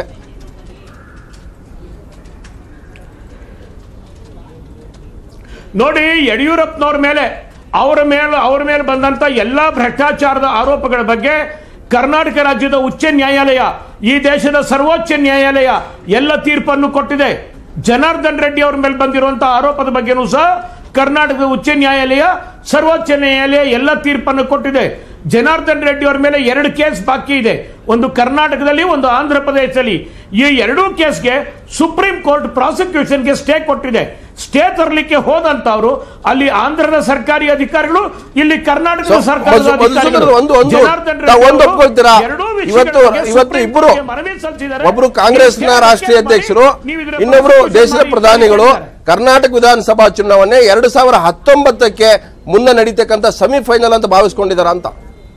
ನೋಡಿ ಯಡಿಯೂರಪ್ಪನವ್ರ ಮೇಲೆ ಅವರ ಮೇಲೆ ಅವರ ಮೇಲೆ ಬಂದಂತ ಎಲ್ಲಾ ಭ್ರಷ್ಟಾಚಾರದ ಆರೋಪಗಳ ಬಗ್ಗೆ ಕರ್ನಾಟಕ ರಾಜ್ಯದ ಉಚ್ಚ ನ್ಯಾಯಾಲಯ ಈ ದೇಶದ ಸರ್ವೋಚ್ಚ ನ್ಯಾಯಾಲಯ ಎಲ್ಲ ತೀರ್ಪನ್ನು ಕೊಟ್ಟಿದೆ ಜನಾರ್ದನ್ ರೆಡ್ಡಿ ಅವರ ಮೇಲೆ ಬಂದಿರುವಂತಹ ಆರೋಪದ ಬಗ್ಗೆನೂ ಸಹ ಕರ್ನಾಟಕದ ಉಚ್ಚ ನ್ಯಾಯಾಲಯ ಸರ್ವೋಚ್ಚ ನ್ಯಾಯಾಲಯ ಎಲ್ಲ ತೀರ್ಪನ್ನು ಕೊಟ್ಟಿದೆ ಜನಾರ್ದನ್ ರೆಡ್ಡಿ ಅವರ ಮೇಲೆ ಎರಡು ಕೇಸ್ ಬಾಕಿ ಇದೆ ಒಂದು ಕರ್ನಾಟಕದಲ್ಲಿ ಒಂದು ಆಂಧ್ರ ಪ್ರದೇಶದಲ್ಲಿ ಈ ಎರಡೂ ಕೇಸ್ಗೆ ಸುಪ್ರೀಂ ಕೋರ್ಟ್ ಪ್ರಾಸಿಕ್ಯೂಷನ್ಗೆ ಸ್ಟೇ ಕೊಟ್ಟಿದೆ ಸ್ಟೇ ತರಲಿಕ್ಕೆ ಹೋದಂತವ್ರು ಅಲ್ಲಿ ಆಂಧ್ರದ ಸರ್ಕಾರಿ ಅಧಿಕಾರಿಗಳು ಇಲ್ಲಿ ಕರ್ನಾಟಕದ ಸೊ, ಸರ್ಕಾರದ ಮಧು- ಮಧುಸೂದನ್ ಅಧಿಕಾರಿಗಳು ಒಂದು ಒಂದು ಜನಾರ್ದನ್ ತಾವು ರೆಡ್ಡಿ ಒಂದು ಅವರು ಒಪ್ಕೊಳ್ತೀರಾ ಎರಡೂ ವಿಷಯಗಳ ಇವತ್ತು ಬಗ್ಗೆ ಇವತ್ತು ಸುಪ್ರೀಂ ಇಬ್ಬರು ಕೋರ್ಟ್ಗೆ ಮನವಿ ಸಲ್ಲಿಸಿದ್ದಾರೆ. ಒಬ್ರು ಕಾಂಗ್ರೆಸ್ನ ನೀವು ರಾಷ್ಟ್ರೀಯ ಮಾಡಿ, ಅಧ್ಯಕ್ಷರು ನೀವು ಇದರ ಇನ್ನೊಬ್ರು prosecution ದೇಶದ ಮಾಡಿ ಪ್ರಧಾನಿಗಳು ಅಂತ ಹೇಳಿದ್ದಾರೆ. ಕರ್ನಾಟಕ ವಿಧಾನಸಭಾ ಚುನಾವಣೆ ಎರಡು ಸಾವಿರ ಹತ್ತೊಂಬತ್ತಕ್ಕೆ ಮುನ್ನ ನಡೀತಕ್ಕಂಥ ಸೆಮಿಫೈನಲ್ ಅಂತ ಭಾವಿಸ್ಕೊಂಡಿದಾರ ಅಂತ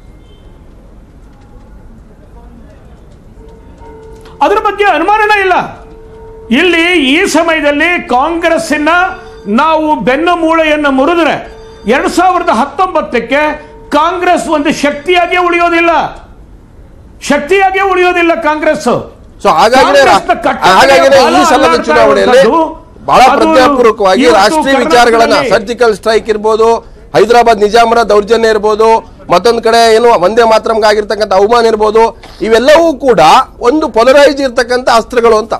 ಅದರ ಬಗ್ಗೆ ಅನುಮಾನನೇ ಇಲ್ಲ ಇಲ್ಲಿ ಈ ಸಮಯದಲ್ಲಿ ಕಾಂಗ್ರೆಸ್ಸಿನ ನಾವು ಬೆನ್ನು ಮೂಳೆಯನ್ನು ಮುರಿದ್ರೆ ಎರಡ್ ಸಾವಿರದ ಹತ್ತೊಂಬತ್ತಕ್ಕೆ ಕಾಂಗ್ರೆಸ್ ಒಂದು ಶಕ್ತಿಯಾಗಿ ಉಳಿಯೋದಿಲ್ಲ ಶಕ್ತಿಯಾಗಿ ಉಳಿಯೋದಿಲ್ಲ ಕಾಂಗ್ರೆಸ್ ಸೊ ಹಾಗಾಗಿನೇ ಕಾಂಗ್ರೆಸ್ನ ಕಟ್ಟಕಡೆಯ ಹಾಗಾಗಿನೇ ಈ ಬಾಲ ಸಲದ ಅಲ್ಲಾಡ್ತಾ ಚುನಾವಣೆಯಲ್ಲಿ ಇರುವಂತದ್ದು ಬಹಳ ಅದು ಪ್ರಜ್ಞಾಪೂರ್ವಕವಾಗಿ ಇವತ್ತು ರಾಷ್ಟ್ರೀಯ ವಿಚಾರಗಳನ್ನ ಕರ್ನಾಟಕದಲ್ಲಿ ಸರ್ಜಿಕಲ್ ಸ್ಟ್ರೈಕ್ ಇರ್ಬೋದು ಹೈದರಾಬಾದ್ ನಿಜಾಮರ ದೌರ್ಜನ್ಯ ಇರ್ಬೋದು ಮತ್ತೊಂದು ಕಡೆ ಏನು ಒಂದೇ ಮಾತ್ರಮ್ಗೆ ಆಗಿರ್ತಕ್ಕಂಥ ಅವಮಾನ ಇರ್ಬೋದು ಇವೆಲ್ಲವೂ ಕೂಡ ಒಂದು ಪೊಲರೈಸ್ ಇರ್ತಕ್ಕಂಥ ಅಸ್ತ್ರಗಳು ಅಂತ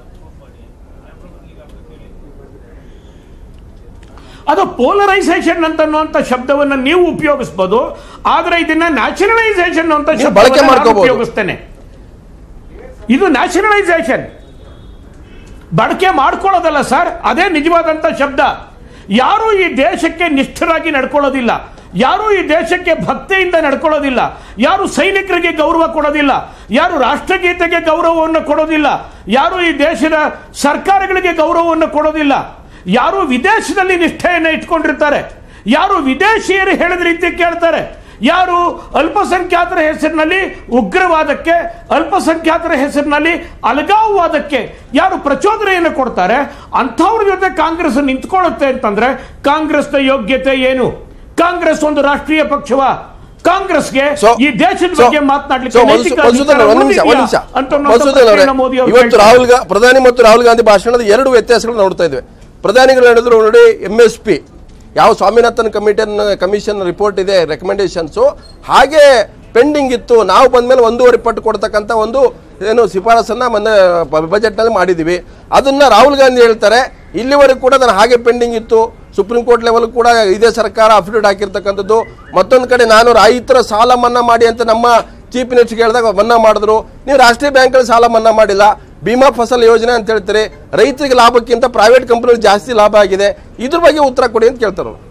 ಅದು ಪೋಲರೈಸೇಷನ್ ಅಂತ ಅನ್ನುವಂಥ ಶಬ್ದವನ್ನ ನೀವು ಉಪಯೋಗಿಸಬಹುದು ಆದ್ರೆ ಇದನ್ನ ನ್ಯಾಷನಲೈಸೇಷನ್ ಅಂತ ನೀವು ಶಬ್ದವನ್ನ ಬಳಕೆ ನಾನು ಮಾಡ್ಕೋಬಹುದು. ಉಪಯೋಗಿಸ್ತೇನೆ ಇದು ನ್ಯಾಷನಲೈಸೇಷನ್ ಬಳಕೆ ಮಾಡ್ಕೊಳ್ಳೋದಲ್ಲ ಸರ್ ಅದೇ ನಿಜವಾದಂತ ಶಬ್ದ ಯಾರು ಈ ದೇಶಕ್ಕೆ ನಿಷ್ಠರಾಗಿ ನಡ್ಕೊಳ್ಳೋದಿಲ್ಲ ಯಾರು ಈ ದೇಶಕ್ಕೆ ಭಕ್ತಿಯಿಂದ ನಡ್ಕೊಳ್ಳೋದಿಲ್ಲ ಯಾರು ಸೈನಿಕರಿಗೆ ಗೌರವ ಕೊಡೋದಿಲ್ಲ ಯಾರು ರಾಷ್ಟ್ರಗೀತೆಗೆ ಗೌರವವನ್ನು ಕೊಡೋದಿಲ್ಲ ಯಾರು ಈ ದೇಶದ ಸರ್ಕಾರಗಳಿಗೆ ಗೌರವವನ್ನು ಕೊಡೋದಿಲ್ಲ ಯಾರು ವಿದೇಶದಲ್ಲಿ ನಿಷ್ಠೆಯನ್ನು ಇಟ್ಕೊಂಡಿರ್ತಾರೆ ಯಾರು ವಿದೇಶಿಯರು ಹೇಳಿದ ರೀತಿ ಕೇಳ್ತಾರೆ ಯಾರು ಅಲ್ಪಸಂಖ್ಯಾತರ ಹೆಸರಿನಲ್ಲಿ ಉಗ್ರವಾದಕ್ಕೆ ಅಲ್ಪಸಂಖ್ಯಾತರ ಹೆಸರಿನಲ್ಲಿ ಅಲಗಾವವಾದಕ್ಕೆ ಯಾರು ಪ್ರಚೋದನೆಯನ್ನು ಕೊಡ್ತಾರೆ ಅಂಥವ್ರ ಜೊತೆ ಕಾಂಗ್ರೆಸ್ ನಿಂತ್ಕೊಳ್ಳುತ್ತೆ ಅಂತಂದ್ರೆ ಕಾಂಗ್ರೆಸ್ನ ಯೋಗ್ಯತೆ ಏನು ಕಾಂಗ್ರೆಸ್ ಒಂದು ರಾಷ್ಟ್ರೀಯ ಪಕ್ಷವ ಕಾಂಗ್ರೆಸ್ಗೆ ಸೊ ಈ ದೇಶದ ಸೊ- ಬಗ್ಗೆ ಮಾತನಾಡ್ಲಿಕ್ಕೆ ಸೊ ನೈತಿಕ ಮಧುಸೂ- ಮಧುಸೂದನ್ ಅಧಿಕಾರ ಒಂದ್ ನಿಮಿಷ ಒಂದ್ ನಿಮಿಷ ಉಳಿದಿದ್ಯಾ ಅಂತ ಅನ್ನೋಂಥ ಮಧುಸೂದನ್ ಅವರೇ ಪ್ರಶ್ನೆಯನ್ನ ಮೋದಿ ಅವರು ಇವತ್ತು ಕೇಳ್ತಾರೆ. ರಾಹುಲ್ ಗಾ- ಪ್ರಧಾನಿ ಮತ್ತು ರಾಹುಲ್ ಗಾಂಧಿ ಭಾಷಣದ ಎರಡು ವ್ಯತ್ಯಾಸಗಳು ನೋಡ್ತಾ ಇದ್ವಿ ಪ್ರಧಾನಿಗಳು ಹೇಳಿದ್ರು ನೋಡಿ ಎಂ ಎಸ್ ಪಿ ಯಾವ ಸ್ವಾಮಿನಾಥನ್ ಕಮಿಟನ್ ಕಮಿಷನ್ ರಿಪೋರ್ಟ್ ಇದೆ ರೆಕಮೆಂಡೇಶನ್ಸು ಹಾಗೆ ಪೆಂಡಿಂಗ್ ಇತ್ತು ನಾವು ಬಂದ್ಮೇಲೆ ಒಂದೂವರೆ ಪಟ್ಟು ಕೊಡ್ತಕ್ಕಂಥ ಒಂದು ಏನು ಶಿಫಾರಸನ್ನ ಮೊನ್ನೆ ಬಜೆಟ್ನಲ್ಲಿ ಮಾಡಿದ್ದೀವಿ ಅದನ್ನ ರಾಹುಲ್ ಗಾಂಧಿ ಹೇಳ್ತಾರೆ ಇಲ್ಲಿವರೆಗೂ ಕೂಡ ನಾನು ಹಾಗೆ ಪೆಂಡಿಂಗ್ ಇತ್ತು ಸುಪ್ರೀಂ ಕೋರ್ಟ್ ಲೆವೆಲ್ ಕೂಡ ಇದೇ ಸರ್ಕಾರ ಅಫಿಡವಿಟ್ ಹಾಕಿರ್ತಕ್ಕಂಥದ್ದು ಮತ್ತೊಂದು ಕಡೆ ನಾನು ರೈತರ ಸಾಲ ಮನ್ನಾ ಮಾಡಿ ಅಂತ ನಮ್ಮ ಚೀಫ್ ಮಿನಿಸ್ಟರ್ ಹೇಳಿದಾಗ ಮನ್ನಾ ಮಾಡಿದ್ರು ನೀವು ರಾಷ್ಟ್ರೀಯ ಬ್ಯಾಂಕಲ್ಲಿ ಸಾಲ ಮನ್ನಾ ಮಾಡಿಲ್ಲ ಬಿಮಾ ಫಸಲ್ ಯೋಜನೆ ಅಂತ ಹೇಳ್ತೀರಿ ರೈತರಿಗೆ ಲಾಭಕ್ಕಿಂತ ಪ್ರೈವೇಟ್ ಕಂಪನಿಗಳು ಜಾಸ್ತಿ ಲಾಭ ಆಗಿದೆ ಇದ್ರ ಬಗ್ಗೆ ಉತ್ತರ ಕೊಡಿ ಅಂತ ಕೇಳ್ತಾರೆ ಅವ್ರು.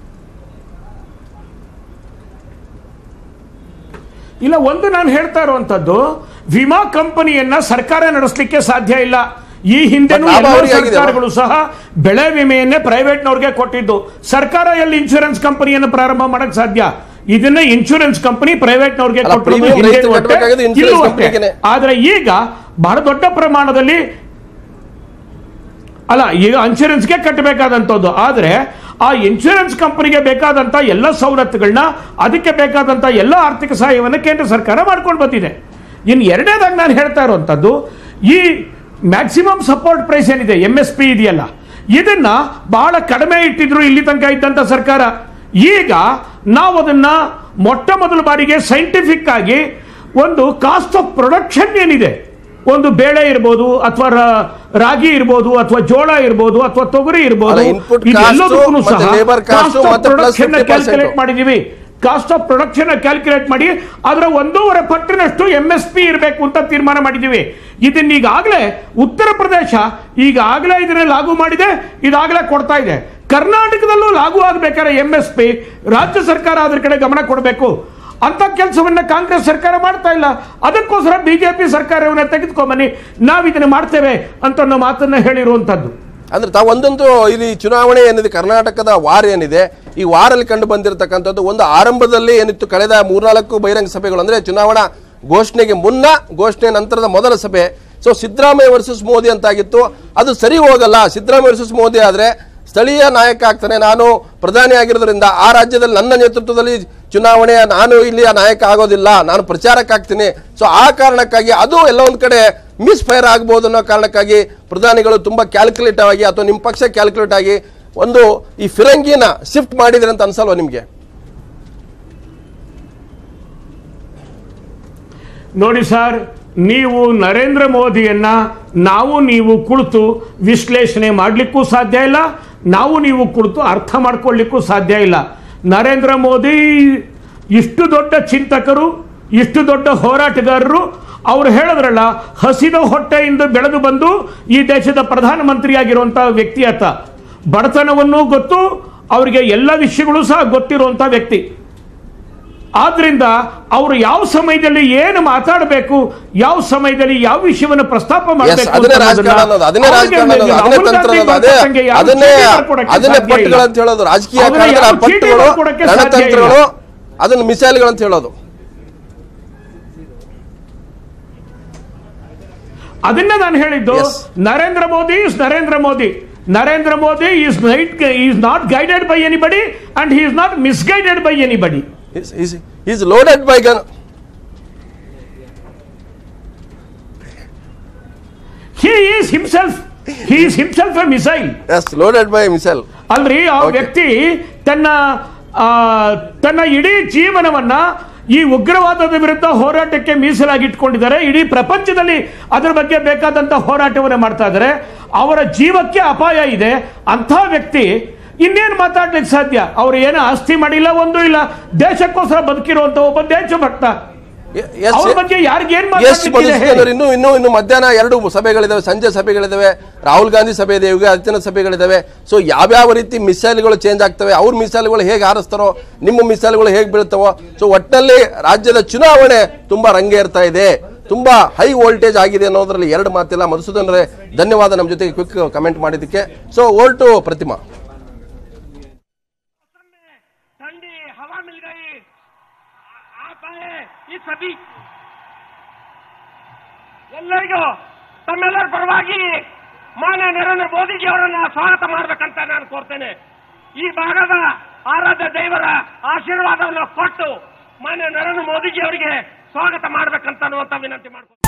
ಇಲ್ಲ ಒಂದು ನಾನು ಹೇಳ್ತಾ ಇರುವಂತದ್ದು ವಿಮಾ ಕಂಪನಿಯನ್ನ ಸರ್ಕಾರ ನಡೆಸಲಿಕ್ಕೆ ಸಾಧ್ಯ ಇಲ್ಲ ಈ ಹಿಂದೆನೂ ಲಾಭ ಎಲ್ಲಾ ಅವ್ರಿಗೆ ಆಗಿದೆ ಅಲ್ವಾ? ಸರ್ಕಾರಗಳು ಸಹ ಬೆಳೆ ವಿಮೆಯನ್ನೇ ಪ್ರೈವೇಟ್ನವ್ರಿಗೆ ಕೊಟ್ಟಿದ್ದು ಸರ್ಕಾರ ಎಲ್ಲಿ ಇನ್ಶೂರೆನ್ಸ್ ಕಂಪನಿಯನ್ನು ಪ್ರಾರಂಭ ಮಾಡಕ್ ಸಾಧ್ಯ ಇದನ್ನ ಇನ್ಶೂರೆನ್ಸ್ ಕಂಪನಿ ಪ್ರೈವೇಟ್ನವ್ರಿಗೆ ಅಲ್ಲ, ಕೊಟ್ಟಿರೋದು premium ಹಿಂದೆ ರೈತರು ಅಷ್ಟೇ, ಕಟ್ಟಬೇಕಾಗಿದ್ದು insurance ಇಲ್ಲೂ ಅಷ್ಟೇ. companyಗೆನೆ. ಆದ್ರೆ ಈಗ ಬಹಳ ದೊಡ್ಡ ಪ್ರಮಾಣದಲ್ಲಿ ಅಲ್ಲ ಈಗ ಇನ್ಶೂರೆನ್ಸ್ಗೆ ಕಟ್ಟಬೇಕಾದಂಥದ್ದು ಆದರೆ ಆ ಇನ್ಶೂರೆನ್ಸ್ ಕಂಪನಿಗೆ ಬೇಕಾದಂಥ ಎಲ್ಲ ಸವಲತ್ತುಗಳನ್ನ ಅದಕ್ಕೆ ಬೇಕಾದಂಥ ಎಲ್ಲ ಆರ್ಥಿಕ ಸಹಾಯವನ್ನು ಕೇಂದ್ರ ಸರ್ಕಾರ ಮಾಡ್ಕೊಂಡು ಬಂದಿದೆ ಇನ್ನು ಎರಡನೇದಾಗಿ ನಾನು ಹೇಳ್ತಾ ಇರುವಂಥದ್ದು ಈ ಮ್ಯಾಕ್ಸಿಮಮ್ ಸಪೋರ್ಟ್ ಪ್ರೈಸ್ ಏನಿದೆ ಎಂ ಎಸ್ ಪಿ ಇದೆಯಲ್ಲ ಇದನ್ನ ಬಹಳ ಕಡಿಮೆ ಇಟ್ಟಿದ್ರು ಇಲ್ಲಿ ತನಕ ಇದ್ದಂಥ ಸರ್ಕಾರ ಈಗ ನಾವು ಅದನ್ನ ಮೊಟ್ಟ ಮೊದಲ ಬಾರಿಗೆ ಸೈಂಟಿಫಿಕ್ ಆಗಿ ಒಂದು ಕಾಸ್ಟ್ ಆಫ್ ಪ್ರೊಡಕ್ಷನ್ ಏನಿದೆ ಒಂದು ಬೇಳೆ ಇರ್ಬೋದು ಅಥವಾ ರಾಗಿ ಇರ್ಬೋದು ಅಥವಾ ಜೋಳ ಇರ್ಬೋದು ಅಥವಾ ತೊಗರಿ ಇರ್ಬೋದು ಅಲ್ಲ, input cost ಇದೆಲ್ಲದಕ್ಕೂ ಮತ್ತೆ ಸಹ labor cost ಕಾಸ್ಟ್ ಆಫ್ ಮತ್ತೆ plus ಪ್ರೊಡಕ್ಷನ್ 50% ಕ್ಯಾಲ್ಕುಲೇಟ್ ಮಾಡಿದೀವಿ ಕಾಸ್ಟ್ ಆಫ್ ಪ್ರೊಡಕ್ಷನ್ ಕ್ಯಾಲ್ಕುಲೇಟ್ ಮಾಡಿ ಅದರ ಒಂದೂವರೆ ಪಟ್ಟಿನಷ್ಟು ಎಂ ಎಸ್ ಪಿ ಇರಬೇಕು ಅಂತ ತೀರ್ಮಾನ ಮಾಡಿದ್ದೀವಿ ಇದನ್ನ ಈಗಾಗಲೇ ಉತ್ತರ ಪ್ರದೇಶ ಈಗಾಗಲೇ ಇದನ್ನ ಲಾಗು ಮಾಡಿದೆ ಇದಾಗಲೇ ಕೊಡ್ತಾ ಇದೆ ಕರ್ನಾಟಕದಲ್ಲೂ ಲಾಗು ಆಗ್ಬೇಕಾದ್ರೆ ಎಂ ಎಸ್ ಪಿ ರಾಜ್ಯ ಸರ್ಕಾರ ಅದ್ರ ಕಡೆ ಗಮನ ಕೊಡಬೇಕು ಅಂತ ಕೆಲಸವನ್ನ ಕಾಂಗ್ರೆಸ್ ಸರ್ಕಾರ ಮಾಡ್ತಾ ಇಲ್ಲ ಅದಕ್ಕೋಸ್ಕರ ಬಿಜೆಪಿ ಸರ್ಕಾರವನ್ನ ತೆಗೆದುಕೊಂಬನ್ನಿ ನಾವು ಇದನ್ನ ಮಾಡ್ತೇವೆ ಅಂತ ಅನ್ನೋ ಮಾತನ್ನ ಹೇಳಿರುವಂತದ್ದು ಅಂದ್ರೆ ತಾವು ಒಂದೊಂದು ಇಲ್ಲಿ ಚುನಾವಣೆ ಏನಿದೆ ಕರ್ನಾಟಕದ ವಾರ ಏನಿದೆ ಈ ವಾರಲ್ಲಿ ಕಂಡು ಬಂದಿರತಕ್ಕಂಥದ್ದು ಒಂದು ಆರಂಭದಲ್ಲಿ ಏನಿತ್ತು ಕಳೆದ ಮೂರ್ನಾಲ್ಕು ಬಹಿರಂಗ ಸಭೆಗಳು ಅಂದ್ರೆ ಚುನಾವಣಾ ಘೋಷಣೆಗೆ ಮುನ್ನ ಘೋಷಣೆ ನಂತರದ ಮೊದಲ ಸಭೆ ಸೊ ಸಿದ್ದರಾಮಯ್ಯ ವರ್ಸಸ್ ಮೋದಿ ಅಂತಾಗಿತ್ತು ಅದು ಸರಿ ಹೋಗಲ್ಲ ಸಿದ್ದರಾಮಯ್ಯ ವರ್ಸಸ್ ಮೋದಿ ಆದ್ರೆ ಸ್ಥಳೀಯ ನಾಯಕ ಆಗ್ತಾನೆ ನಾನು ಪ್ರಧಾನಿ ಆಗಿರೋದ್ರಿಂದ ಆ ರಾಜ್ಯದಲ್ಲಿ ನನ್ನ ನೇತೃತ್ವದಲ್ಲಿ ಚುನಾವಣೆ ನಾನು ಇಲ್ಲಿಯ ನಾಯಕ ಆಗೋದಿಲ್ಲ ನಾನು ಪ್ರಚಾರಕ್ಕೆ ಆಗ್ತೀನಿ ಸೊ ಆ ಕಾರಣಕ್ಕಾಗಿ ಅದು ಎಲ್ಲ ಒಂದ್ ಕಡೆ ಮಿಸ್ ಫೈರ್ ಆಗ್ಬೋದು ಅನ್ನೋ ಕಾರಣಕ್ಕಾಗಿ ಪ್ರಧಾನಿಗಳು ತುಂಬಾ ಕ್ಯಾಲ್ಕುಲೇಟ್ ಆಗಿ ಅಥವಾ ನಿಮ್ಮ ಪಕ್ಷ ಕ್ಯಾಲ್ಕುಲೇಟ್ ಆಗಿ ಒಂದು ಈ ಫಿರಂಗಿನ ಶಿಫ್ಟ್ ಮಾಡಿದ್ರೆ ಅಂತ ಅನ್ಸಲ್ವಾ ನಿಮ್ಗೆ ನೋಡಿ ಸರ್ ನೀವು ನರೇಂದ್ರ ಮೋದಿಯನ್ನ ನಾವು ನೀವು ಕುಳಿತು ವಿಶ್ಲೇಷಣೆ ಮಾಡಲಿಕ್ಕೂ ಸಾಧ್ಯ ಇಲ್ಲ ನಾವು ನೀವು ಕುಳಿತು ಅರ್ಥ ಮಾಡ್ಕೊಳ್ಳಿಕ್ಕೂ ಸಾಧ್ಯ ಇಲ್ಲ ನರೇಂದ್ರ ಮೋದಿ ಇಷ್ಟು ದೊಡ್ಡ ಚಿಂತಕರು ಇಷ್ಟು ದೊಡ್ಡ ಹೋರಾಟಗಾರರು ಅವ್ರು ಹೇಳಿದ್ರಲ್ಲ ಹಸಿದ ಹೊಟ್ಟೆಯಿಂದ ಬೆಳೆದು ಬಂದು ಈ ದೇಶದ ಪ್ರಧಾನಮಂತ್ರಿಯಾಗಿರುವಂತಹ ವ್ಯಕ್ತಿ ಆತ ಬಡತನವನ್ನು ಗೊತ್ತು ಅವರಿಗೆ ಎಲ್ಲ ವಿಷಯಗಳು ಸಹ ಗೊತ್ತಿರುವಂತ ವ್ಯಕ್ತಿ ಆದ್ರಿಂದ ಅವರು ಯಾವ ಸಮಯದಲ್ಲಿ ಏನು ಮಾತಾಡಬೇಕು ಯಾವ ಸಮಯದಲ್ಲಿ ಯಾವ ವಿಷಯವನ್ನು ಪ್ರಸ್ತಾಪ ಮಾಡಬೇಕು ಅದನ್ನೇ ರಾಜಕಾರಣ ಅನ್ನೋದು ಅದನ್ನೇ ರಾಜಕಾರಣ ಅನ್ನೋದು ಅದನ್ನೇ ತಂತ್ರ ಅನ್ನೋದು ಅದೇ ಅದನ್ನೇ ಅದನ್ನೇ ಪಟ್ಟುಗಳು ಅಂತ ಹೇಳೋದು ರಾಜಕೀಯ ಕಾರಣಗಳ ಪಟ್ಟುಗಳು ರಣತಂತ್ರಗಳು ಅದನ್ನು ಮಿಸೈಲ್ಗಳು ಅಂತ ಹೇಳೋದು ಅದನ್ನ ನಾನು ಹೇಳಿದ್ದು Yes. Narendra Modi is Narendra Modi Narendra Modi is night is not guided by anybody and he is not misguided by anybody is loaded by gun he is himself he is himself a missile as loaded by missile alright ಆ Okay. ವ್ಯಕ್ತಿ ತನ್ನ ಆ, ತನ್ನ ಇಡೀ ಜೀವನವನ್ನ ಈ ಉಗ್ರವಾದದ ವಿರುದ್ಧ ಹೋರಾಟಕ್ಕೆ ಮೀಸಲಾಗಿ ಇಟ್ಕೊಂಡಿದ್ದಾರೆ ಇಡೀ ಪ್ರಪಂಚದಲ್ಲಿ ಅದರ ಬಗ್ಗೆ ಬೇಕಾದಂತ ಹೋರಾಟವನ್ನು ಮಾಡ್ತಾ ಇದ್ದಾರೆ ಅವರ ಜೀವಕ್ಕೆ ಅಪಾಯ ಇದೆ ಅಂಥ ವ್ಯಕ್ತಿ ಇನ್ನೇನು ಮಾತಾಡ್ಲಿಕ್ಕೆ ಸಾಧ್ಯ ಅವ್ರು ಏನು ಆಸ್ತಿ ಮಾಡಿಲ್ಲ ಒಂದು ಇಲ್ಲ ದೇಶಕ್ಕೋಸ್ಕರ ಬದುಕಿರುವಂತ ಒಬ್ಬ ದೇಶಭಕ್ತ ಅವ್ರ ಬಗ್ಗೆ ಯಾರಿಗೇನ್ ಎಸ್ ಮಾತಾಡ್ಲಿಕ್ಕಿದೆ ಹೇಳಿ? ಇನ್ನು ಇನ್ನು ಇನ್ನು ಮಧ್ಯಾಹ್ನ ಎರಡು ಸಭೆಗಳಿದಾವೆ ಸಂಜೆ ಸಭೆಗಳಿದಾವೆ ರಾಹುಲ್ ಗಾಂಧಿ ಸಭೆ ಇದೆ ಯೋಗಿ ಆದಿತ್ಯನಾಥ್ ಸಭೆಗಳಿದಾವೆ ಸೊ ಯಾವ್ಯಾವ ರೀತಿ ಮಿಸೈಲ್ಗಳು ಚೇಂಜ್ ಆಗ್ತವೆ ಅವ್ರ ಮಿಸೈಲ್ಗಳು ಹೇಗೆ ಹಾರಿಸ್ತಾರೋ ನಿಮ್ಮ ಮಿಸೈಲ್ಗಳು ಹೇಗೆ ಬೀಳ್ತಾವೋ ಸೊ ಒಟ್ಟಿನಲ್ಲಿ ರಾಜ್ಯದ ಚುನಾವಣೆ ತುಂಬಾ ರಂಗೇರ್ತಾ ಇದೆ ತುಂಬಾ ಹೈ ವೋಲ್ಟೇಜ್ ಆಗಿದೆ ಅನ್ನೋದ್ರಲ್ಲಿ ಎರಡು ಮಾತಿಲ್ಲ ಮಧುಸೂದನ್ ರೇ ಧನ್ಯವಾದ ನಮ್ಮ ಜೊತೆಗೆ ಕ್ವಿಕ್ ಕಮೆಂಟ್ ಮಾಡಿದ್ದಕ್ಕೆ ಸೊ ಓಲ್ ಟು ಪ್ರತಿಮಾ मौसम में ठंडी हवा मिल गई आ- आता है ಈ ಸಭಿ ಎಲ್ಲರಿಗೂ ತಮ್ಮೆಲ್ಲರ ಪರವಾಗಿ ಮಾನ್ಯ ನರೇಂದ್ರ ಮೋದಿಜಿ ಅವರನ್ನ ಸ್ವಾಗತ ಮಾಡಬೇಕಂತ ನಾನು ಕೋರ್ತೇನೆ ಈ ಭಾಗದ ಆರಾಧ್ಯ ದೇವರ ಆಶೀರ್ವಾದವನ್ನು ಕೊಟ್ಟು ಮಾನ್ಯ ನರೇಂದ್ರ ಮೋದಿಜಿ ಅವರಿಗೆ ಸ್ವಾಗತ ಮಾಡಬೇಕಂತ ಅನ್ನುವಂತ ವಿನಂತಿ ಮಾಡ್ತೀನಿ